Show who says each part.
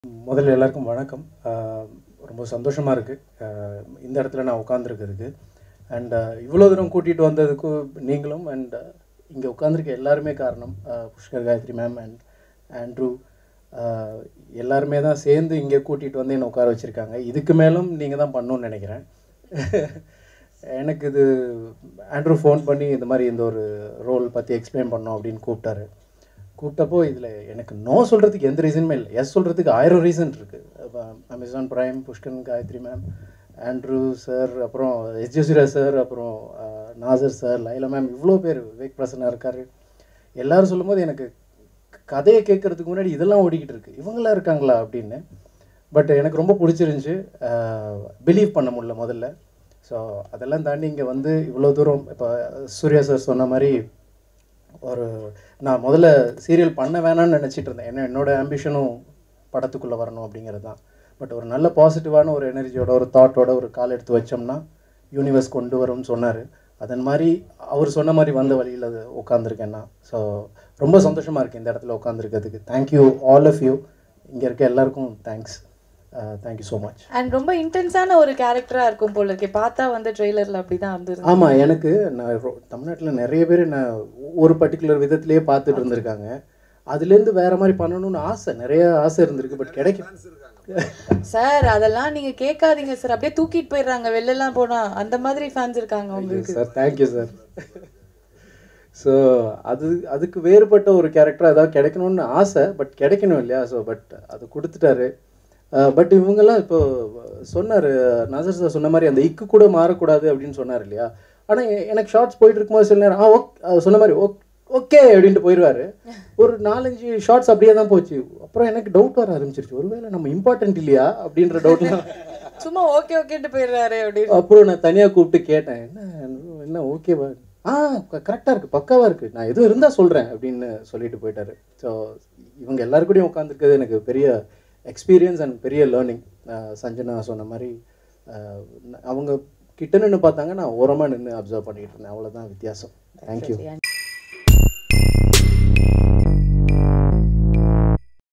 Speaker 1: முதல்ல எல்லாருக்கும் வணக்கம் ஆஹ் ரொம்ப சந்தோஷமாக இருக்குது இந்த இடத்துல நான் உட்காந்துருக்கிறதுக்கு அண்ட் இவ்வளோ தூரம் கூட்டிகிட்டு வந்ததுக்கு நீங்களும் அண்ட் இங்கே உட்காந்துருக்க எல்லாருமே காரணம் ஆஹ் Pushkar Gayathri ma'am and Andrew ஆஹ் எல்லாருமே தான் சேர்ந்து இங்கே கூட்டிகிட்டு வந்து என்னை உட்கார வச்சுருக்காங்க இதுக்கு மேலும் நீங்கள் தான் பண்ணணும்னு நினைக்கிறேன் எனக்கு இது ஆண்ட்ரூ ஃபோன் பண்ணி இந்த மாதிரி இந்த ஒரு ரோல் பற்றி எக்ஸ்பிளைன் பண்ணோம் அப்படின்னு கூப்பிட்டாரு கூப்பிட்டப்போ இதில் எனக்கு நோ சொல்கிறதுக்கு எந்த ரீசனுமே இல்லை எஸ் சொல்கிறதுக்கு ஆயிரம் ரீசன் இருக்குது Amazon Prime Pushkar Gayathri ma'am Andrew sir அப்புறம் எஸ் ஜோசிரா சார் அப்புறம் அஹ், நாசர் சார் லைலா மேம் இவ்வளோ பேர் விவேக் பிரசன்னா இருக்கார் எல்லாரும் சொல்லும்போது எனக்கு கதையை கேட்குறதுக்கு முன்னாடி இதெல்லாம் ஓடிக்கிட்டு இருக்கு இவங்களாம் இருக்காங்களா அப்படின்னு பட் எனக்கு ரொம்ப பிடிச்சிருந்துச்சு பிலீவ் பண்ண முடியல முதல்ல ஸோ அதெல்லாம் தாண்டி இங்கே வந்து இவ்வளோ தூரம் இப்போ சூர்யா சார் சொன்ன மாதிரி ஒரு நான் முதல்ல சீரியல் பண்ண வேணாம்னு நினச்சிட்டு இருந்தேன் ஏன்னா என்னோட ஆம்பிஷனும் படத்துக்குள்ளே வரணும் அப்படிங்கிறது தான் பட் ஒரு நல்ல பாசிட்டிவான ஒரு எனர்ஜியோட ஒரு தாட்டோட ஒரு கால் எடுத்து வச்சோம்னா யூனிவர்ஸ் கொண்டு வரும்னு சொன்னார் அதன் மாதிரி அவர் சொன்ன மாதிரி வந்த வழியில் அது உட்காந்துருக்கேன் நான் ஸோ ரொம்ப சந்தோஷமாக இருக்குது இந்த இடத்துல உட்காந்துருக்கிறதுக்கு தேங்க்யூ ஆல் ஆஃப் யூ இங்கே இருக்க எல்லாருக்கும் thanks thank you so much
Speaker 2: and ரொம்ப இன்டென்ஸான ஒரு கேரக்டரா இருக்கும் போல இருக்கே பார்த்தா வந்து ட்ரெய்லர்ல அப்படிதான் இருந்தது
Speaker 1: ஆமாம் எனக்கு நான் ரொ- தமிழ்நாட்டில் நிறைய பேர் நான் ஒரு பர்டிகுலர் விதத்திலேயே பார்த்துட்டு இருந்திருக்காங்க அதுலேருந்து வேற மாதிரி பண்ணணும்னு ஆசை நிறைய ஆசை இருந்திருக்கு பட் கிடைக்கும்
Speaker 2: சார் அதெல்லாம் நீங்க கேட்காதீங்க சார் அப்படியே தூக்கிட்டு போயிடுறாங்க வெளிலலாம் போனா அந்த மாதிரி ஃபேன்ஸ் இருக்காங்க உங்களுக்கு
Speaker 1: சார் தேங்க்யூ சார் ஸோ அது அதுக்கு வேறுபட்ட ஒரு கேரக்டர் ஏதாவது கிடைக்கணும்னு ஆசை பட் கிடைக்கணும் இல்லையா ஸோ பட் அது கொடுத்துட்டாரு பட் இவங்கெல்லாம் இப்போ சொன்னார் நாசர் சார் சொன்ன மாதிரி அந்த இக்கு கூட மாறக்கூடாது அப்படின்னு சொன்னார் இல்லையா ஆனால் எனக்கு ஷார்ட்ஸ் போயிட்டு இருக்கும்போது சில நேரம் ஆ ஓக் சொன்ன மாதிரி ஓக் ஓகே அப்படின்ட்டு போயிடுவாரு ஒரு நாலஞ்சு ஷார்ட்ஸ் அப்படியே தான் போச்சு அப்புறம் எனக்கு டவுட் வர ஆரம்பிச்சிருச்சு ஒருவேளை நம்ம இம்பார்ட்டன்ட் இல்லையா அப்படின்ற டவுட்லாம்
Speaker 2: சும்மா ஓகே ஓகேன்ட்டு போயிடுறாரு அப்படின்னு
Speaker 1: அப்புறம் நான் தனியாக கூப்பிட்டு கேட்டேன் என்ன என்ன ஓகேவா ஆ கரெக்டாக இருக்குது பக்காவாக இருக்குது நான் எதுவும் இருந்தால் சொல்கிறேன் அப்படின்னு சொல்லிட்டு போயிட்டாரு ஸோ இவங்க எல்லாரு கூடயும் உட்காந்துருக்கிறது எனக்கு பெரிய எக்ஸ்பீரியன்ஸ் அண்ட் பெரிய லேர்னிங் சஞ்சனா சொன்ன மாதிரி அஹ், அவங்க கிட்ட நின்று பார்த்தாங்க நான் ஓரமாக நின்று அப்சர்வ் பண்ணிட்டு இருந்தேன் அவ்வளோதான் வித்தியாசம் தேங்க்யூ